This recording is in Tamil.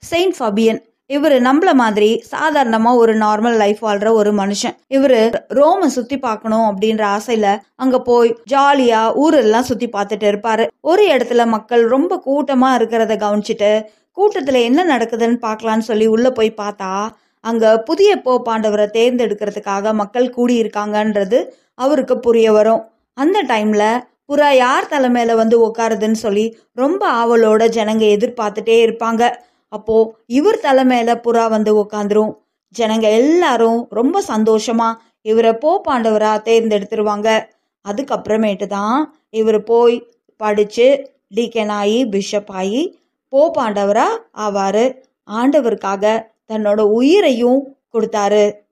செயின்ட் ஃபபியன் இவர் நம்மள மாதிரி சாதாரணமா ஒரு நார்மல் லைஃப் வாழ்ற ஒரு மனுஷன் இவரு ரோம சுத்தி பார்க்கணும் அப்படின்ற ஆசையில அங்க போய் ஜாலியா ஊரெல்லாம் சுத்தி பார்த்துட்டு இருப்பாரு ஒரு இடத்துல மக்கள் ரொம்ப கூட்டமா இருக்கிறத கவனிச்சுட்டு கூட்டத்துல என்ன நடக்குதுன்னு பார்க்கலான்னு சொல்லி உள்ள போய் பார்த்தா அங்க புதிய போப்பாண்டவரை தேர்ந்தெடுக்கிறதுக்காக மக்கள் கூடியிருக்காங்கன்றது அவருக்கு புரிய வரும் அந்த டைம்ல புறா யார் தலைமையில வந்து உட்காருதுன்னு சொல்லி ரொம்ப ஆவலோட ஜனங்க எதிர்பார்த்துட்டே இருப்பாங்க அப்போ இவர் தலைமையில புறா வந்து உட்காந்துரும் ஜனங்க எல்லாரும் ரொம்ப சந்தோஷமா இவரை போப்பாண்டவரா தேர்ந்தெடுத்துருவாங்க அதுக்கப்புறமேட்டு தான் இவர் போய் படிச்சு டீக்கன் ஆகி பிஷப் ஆகி போப்பாண்டவரா ஆவாரு ஆண்டவருக்காக தன்னோட உயிரையும் கொடுத்தாரு